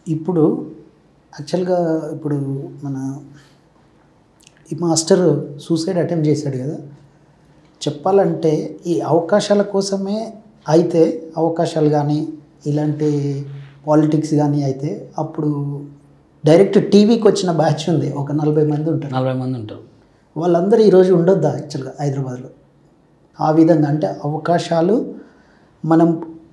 ఇప్పుడు యాక్చువల్గా ఇప్పుడు మన ఈ మాస్టర్ సూసైడ్ అటెంప్ట్ చేశాడు కదా చెప్పాలంటే ఈ అవకాశాల కోసమే అయితే అవకాశాలు కానీ ఇలాంటి పాలిటిక్స్ కానీ అయితే అప్పుడు డైరెక్ట్ టీవీకి వచ్చిన బ్యాచ్ ఉంది ఒక నలభై మంది ఉంటారు నలభై మంది ఉంటారు వాళ్ళందరూ ఈరోజు ఉండొద్దా యాక్చువల్గా హైదరాబాద్లో ఆ విధంగా అంటే అవకాశాలు మనం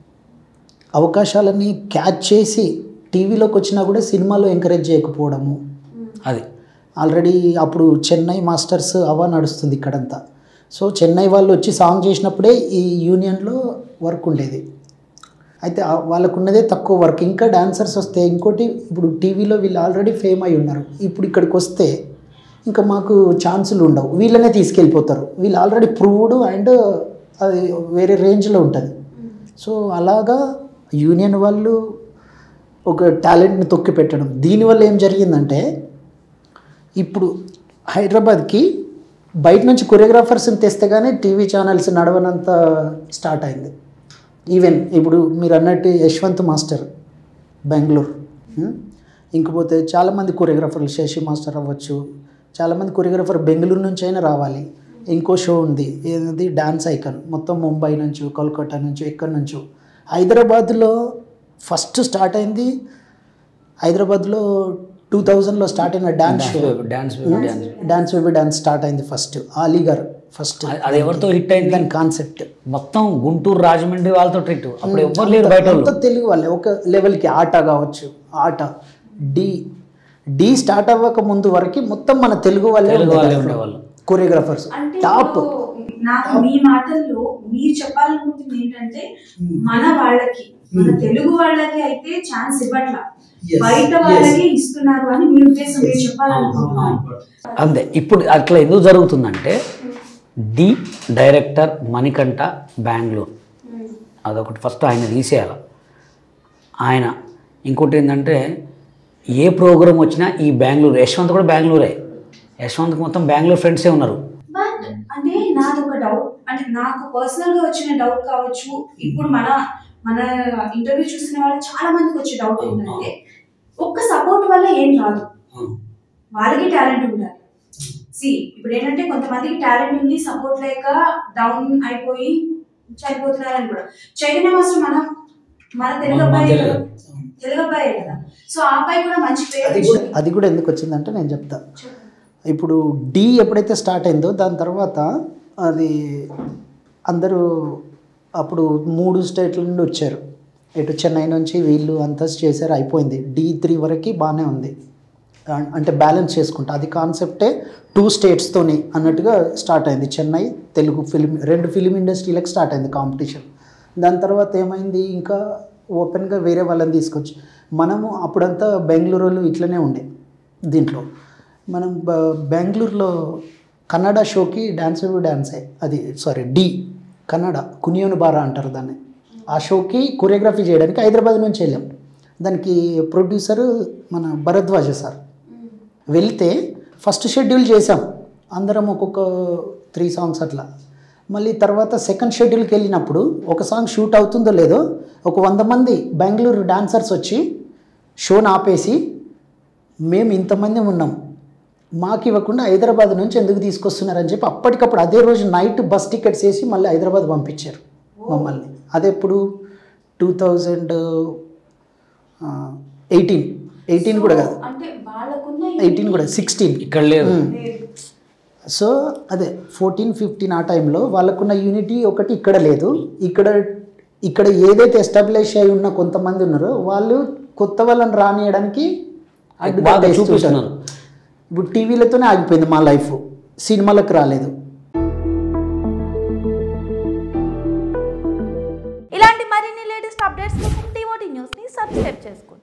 అవకాశాలని క్యాచ్ చేసి టీవీలోకి వచ్చినా కూడా సినిమాలో ఎంకరేజ్ చేయకపోవడము అది ఆల్రెడీ అప్పుడు చెన్నై మాస్టర్స్ అవా నడుస్తుంది ఇక్కడంతా సో చెన్నై వాళ్ళు వచ్చి సాంగ్ చేసినప్పుడే ఈ యూనియన్లో వర్క్ ఉండేది అయితే ఆ- వాళ్ళకు ఉన్నదే తక్కువ వర్క్ ఇంకా డాన్సర్స్ వస్తే ఇంకోటి ఇప్పుడు టీవీలో వీళ్ళు ఆల్రెడీ ఫేమ్ అయి ఉన్నారు ఇప్పుడు ఇక్కడికి వస్తే ఇంకా మాకు ఛాన్సులు ఉండవు వీళ్ళనే తీసుకెళ్ళిపోతారు వీళ్ళు ఆల్రెడీ ప్రూవ్డ్ అండ్ అది వేరే రేంజ్లో ఉంటుంది సో అలాగా యూనియన్ వాళ్ళు ఒక టాలెంట్ని తొక్కి పెట్టడం దీనివల్ల ఏం జరిగిందంటే ఇప్పుడు హైదరాబాద్కి బయట నుంచి కొరియోగ్రాఫర్స్ని తెస్తే కానీ టీవీ ఛానల్స్ నడవనంత స్టార్ట్ అయింది ఈవెన్ ఇప్పుడు మీరు అన్నట్టు యశ్వంత్ మాస్టర్ బెంగళూరు ఉం? ఇంకపోతే చాలామంది కొరియోగ్రాఫర్లు శశి మాస్టర్ అవ్వచ్చు చాలామంది కొరియోగ్రాఫర్ బెంగళూరు నుంచి అయినా రావాలి ఇంకో షో ఉంది ఏది డాన్స్ ఐకాన్ మొత్తం ముంబై నుంచి కోల్కతా నుంచి ఎక్కడి నుంచో హైదరాబాద్లో ఫస్ట్ స్టార్ట్ అయింది హైదరాబాద్లో టూ థౌజండ్లో స్టార్ట్ అయిన dance show dance dance dance baby dance start అయింది ఫస్ట్ అలీగర్ ఫస్ట్ అది ఎవరితో హిట్ అయింది దాని కాన్సెప్ట్ మొత్తం గుంటూరు రాజమండ్రి వాళ్ళతో ట్రిట్ అప్పుడు ఎవ్వరు లేరు బయట వాళ్ళు. అంతా తెలుగు వాళ్ళే ఒక లెవెల్కి ఆట కావచ్చు ఆట డి డి స్టార్ట్ అవ్వక ముందు వరకు మొత్తం మన తెలుగు వాళ్ళే తెలుగు వాళ్ళే ఉండేవాళ్ళు కొరియోగ్రాఫర్స్ అంటే టాప్ ఇప్పుడు నాకు మీ మాటల్లో మీరు చెప్పాలనుకుంటుంది ఏంటంటే మన వాళ్ళకి మన తెలుగు వాళ్ళకి అయితే ఛాన్స్ ఇవ్వట్ల బయట వాళ్ళకి ఇస్తున్నారు అని మీ ఉద్దేశం మీరు చెప్పాలనుకుంటున్నారు అంతే ఇప్పుడు అట్లా ఎందుకు జరుగుతుందంటే డి డైరెక్టర్ మణికంఠ బెంగళూరు అదొకటి ఫస్ట్ ఆయన తీసేయాలి ఆయన ఇంకోటి ఏంటంటే ఏ ప్రోగ్రామ్ వచ్చినా ఈ బెంగళూరు యశ్వంత్ కూడా బెంగళూరే యశ్వంత్కి మొత్తం బెంగళూరు ఫ్రెండ్సే ఉన్నారు బట్ అంటే నాది ఒక డౌట్ అంటే నాకు పర్సనల్ గా వచ్చిన డౌట్ కావచ్చు ఇప్పుడు మన మన ఇంటర్వ్యూ చూసిన వాళ్ళు చాలా మందికి వచ్చే డౌట్ ఏంటంటే ఒక్క సపోర్ట్ వల్ల ఏం రాదు వాళ్ళకి టాలెంట్ ఉండాలి సి ఇప్పుడు ఏంటంటే కొంతమందికి టాలెంట్ ఉంది సపోర్ట్ లేక డౌన్ అయిపోయి చనిపోతున్నారని కూడా చైతన్య మాస్టర్ మనం మన తెలుగు మన అబ్బాయి తెలుగు. కదా తెలుగు అబ్బాయే కదా సో ఆ అబ్బాయి కూడా మంచి పేరు అది కూడా అది కూడా ఎందుకు వచ్చిందంటే నేను చెప్తా ఇప్పుడు డి ఎప్పుడైతే స్టార్ట్ అయిందో దాని తర్వాత అది అందరూ అప్పుడు మూడు స్టేట్ల నుండి వచ్చారు ఇటు చెన్నై నుంచి వీళ్ళు అంతా చేశారు అయిపోయింది డి త్రీ వరకు బాగానే ఉంది అం- అంటే బ్యాలెన్స్ చేసుకుంటా అది కాన్సెప్టే టూ స్టేట్స్తోని అన్నట్టుగా స్టార్ట్ అయింది చెన్నై తెలుగు ఫిలిం రెండు ఫిలిం ఇండస్ట్రీలకు స్టార్ట్ అయింది కాంపిటీషన్ దాని తర్వాత ఏమైంది ఇంకా ఓపెన్గా వేరే వాళ్ళని తీసుకొచ్చి మనము అప్పుడంతా బెంగళూరు వాళ్ళు ఇట్లనే ఉండే దీంట్లో మనం బ- బెంగళూరులో కన్నడ షోకి డ్యాన్స్ డ్యాన్సే అది సారీ డి కన్నడ కునియోను బారా అంటారు దాన్ని ఆ షోకి కొరియోగ్రఫీ చేయడానికి హైదరాబాద్ నుంచి వెళ్ళాం దానికి ప్రొడ్యూసర్ మన భరద్వాజ సార్ వెళ్తే ఫస్ట్ షెడ్యూల్ చేసాం అందరం ఒక్కొక్క త్రీ సాంగ్స్ అట్లా మళ్ళీ తర్వాత సెకండ్ షెడ్యూల్కి వెళ్ళినప్పుడు ఒక సాంగ్ షూట్ అవుతుందో లేదో ఒక వంద మంది బెంగళూరు డాన్సర్స్ వచ్చి షోని ఆపేసి మేము ఇంతమంది ఉన్నాం మాకు ఇవ్వకుండా హైదరాబాద్ నుంచి ఎందుకు తీసుకొస్తున్నారని చెప్పి అప్పటికప్పుడు అదే రోజు నైట్ బస్ టికెట్స్ వేసి మళ్ళీ హైదరాబాద్ పంపించారు మమ్మల్ని అదే ఇప్పుడు టూ థౌజండ్ ఎయిటీన్ ఎయిటీన్ కూడా కాదు అంటే వాళ్ళకున్న ఎయిటీన్ కూడా సిక్స్టీన్ ఇక్కడ లేదు సో అదే ఫోర్టీన్ ఫిఫ్టీన్ ఆ టైంలో వాళ్ళకున్న యూనిటీ ఒకటి ఇక్కడ లేదు ఇక్కడ ఇక్కడ ఏదైతే ఎస్టాబ్లిష్ అయి ఉన్న కొంతమంది ఉన్నారో వాళ్ళు కొత్త వాళ్ళని రానియడానికి అడ్డుగా బాగా వేస్తుంటారు. చూపిస్తున్నారు. ఇప్పుడు టీవీలతోనే ఆగిపోయింది మా లైఫ్ సినిమాలకు రాలేదు ఇలాంటి మరిన్ని లేటెస్ట్ అప్డేట్స్ కోసం టీఓటీ న్యూస్ని సబ్స్క్రైబ్ చేసుకోండి